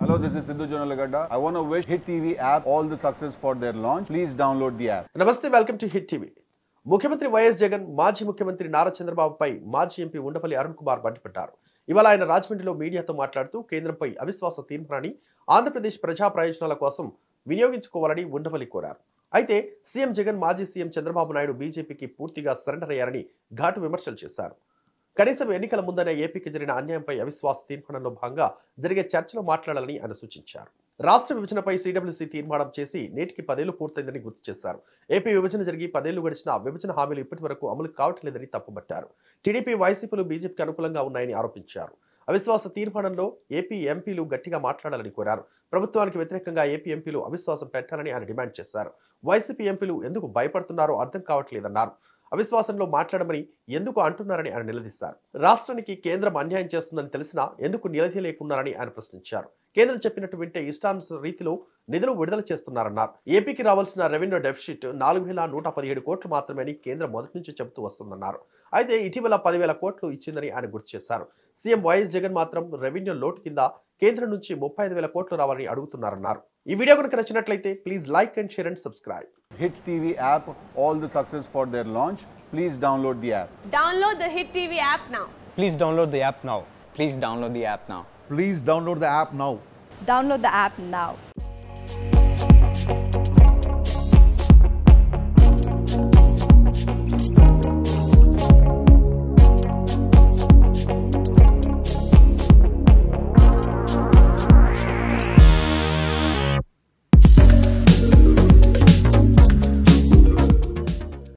Hello, this is Sidhu Jonalagada. I want to wish Hit TV app all the success for their launch. Please download the app. నమస్తే welcome to Hit TV ముఖ్యమంత్రి YS Jagan మాజీ ముఖ్యమంత్రి నారా చంద్రబాబుపై మాజీ MP ఉండపల్లి Arun Kumar మండిపడ్డారు ఇవాళ ఆయన రాజమండ్రిలో మీడియాతో మాట్లాడుతూ కేంద్రంపై అవిశ్వాస తీర్మానాన్ని ఆంధ్రప్రదేశ్ ప్రజా ప్రయోజనాల కోసం వినియోగించుకోవాలని ఉండపల్లి కోరారు అయితే సీఎం జగన్ మాజీ సీఎం చంద్రబాబు నాయుడు బీజేపీకి పూర్తిగా సరెండర్ అయ్యారని ఘాటు విమర్శలు చేశారు కనీసం ఎన్నికల ముందనే ఏపీకి జరిగిన అన్యాయంపై అవిశ్వాస తీర్మానంలో భాగంగా జరిగే చర్చలో మాట్లాడాలని ఆయన సూచించారు రాష్ట్ర విభజనపై సీడబ్ల్యూసీ తీర్మానం చేసి నేటికి పదేళ్లు పూర్తయిందని గుర్తు చేశారు ఏపీ విభజన జరిగి పదేళ్లు గడిచిన విభజన హామీలు ఇప్పటి వరకు అమలు కావట్లేదని తప్పుపట్టారు టీడీపీ వైసీపీలు బీజేపీకి అనుకూలంగా ఉన్నాయని ఆరోపించారు అవిశ్వాస తీర్మానంలో ఏపీ ఎంపీలు గట్టిగా మాట్లాడాలని కోరారు ప్రభుత్వానికి వ్యతిరేకంగా ఏపీ ఎంపీలు అవిశ్వాసం పెట్టాలని ఆయన డిమాండ్ చేశారు వైసీపీ ఎంపీలు ఎందుకు భయపడుతున్నారో అర్థం కావట్లేదన్నారు అవిశ్వాసంలో మాట్లాడమని ఎందుకు అంటున్నారని ఆయన నిలదీశారు రాష్ట్రానికి కేంద్రం అన్యాయం చేస్తుందని తెలిసినా ఎందుకు నిలదీయలేకున్నారని ఆయన ప్రశ్నించారు కేంద్రం చెప్పినట్టు వింటే ఇష్టానుసార రీతిలో నిధులు విడుదల చేస్తున్నారన్నారు ఏపీకి రావాల్సిన రెవెన్యూ డెఫిసిట్ నాలుగు వేల నూట పదిహేడు కోట్లు మాత్రమే అని కేంద్రం మొదటి నుంచి చెబుతూ వస్తుందన్నారు అయితే ఇటీవల పదివేల కోట్లు ఇచ్చిందని ఆయన గుర్తు చేశారు సీఎం వైఎస్ జగన్ మాత్రం రెవెన్యూ లోటు కింద కేంద్రం నుంచి ముప్పై ఐదు వేల కోట్లు రావాలని అడుగుతున్నారన్నారు ఈ వీడియో కనుక నచ్చినట్లయితే please like and share and subscribe Hit TV app all the success for their launch. Please download the app. Download the Hit TV app now. Please download the app now. Please download the app now. Please download the app now. Download the app now.